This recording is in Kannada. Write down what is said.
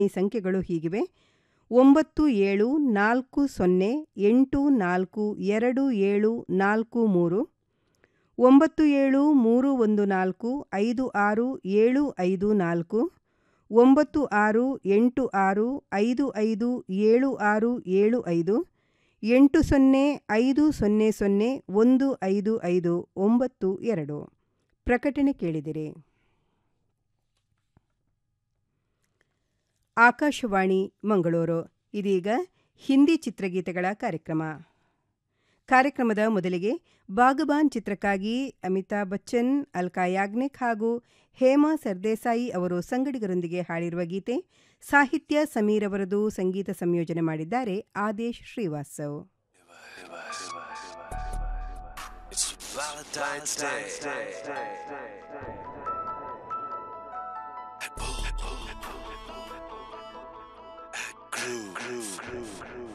ಈ ಸಂಖ್ಯೆಗಳು ಹೀಗಿವೆ ಒಂಬತ್ತು ಏಳು ನಾಲ್ಕು ಸೊನ್ನೆ ಎಂಟು ನಾಲ್ಕು ಎರಡು ಏಳು ನಾಲ್ಕು ಮೂರು ಒಂಬತ್ತು ಏಳು ಮೂರು ಒಂದು ನಾಲ್ಕು ಐದು ಆರು ಏಳು ಐದು ನಾಲ್ಕು ಒಂಬತ್ತು ಆರು ಎಂಟು ಆರು ಐದು ಐದು ಏಳು ಆರು ಏಳು ಐದು ಎಂಟು ಸೊನ್ನೆ ಐದು ಸೊನ್ನೆ ಸೊನ್ನೆ ಒಂದು ಐದು ಐದು ಒಂಬತ್ತು ಎರಡು ಪ್ರಕಟಣೆ ಕೇಳಿದಿರಿ ಆಕಾಶವಾಣಿ ಮಂಗಳೂರು ಇದೀಗ ಹಿಂದಿ ಚಿತ್ರಗೀತೆಗಳ ಕಾರ್ಯಕ್ರಮ ಕಾರ್ಯಕ್ರಮದ ಮೊದಲಿಗೆ ಬಾಗಬಾನ್ ಚಿತ್ರಕ್ಕಾಗಿ ಅಮಿತಾಬ್ ಬಚ್ಚನ್ ಅಲ್ಕಾ ಯಾಗ್ನಿಕ್ ಹಾಗೂ ಹೇಮಾ ಸರ್ದೇಸಾಯಿ ಅವರು ಸಂಗಡಿಗರೊಂದಿಗೆ ಹಾಡಿರುವ ಗೀತೆ ಸಾಹಿತ್ಯ ಸಮೀರ್ ಅವರದು ಸಂಗೀತ ಸಂಯೋಜನೆ ಮಾಡಿದ್ದಾರೆ Adesh Srivastava It's Valentine's Day. Groove.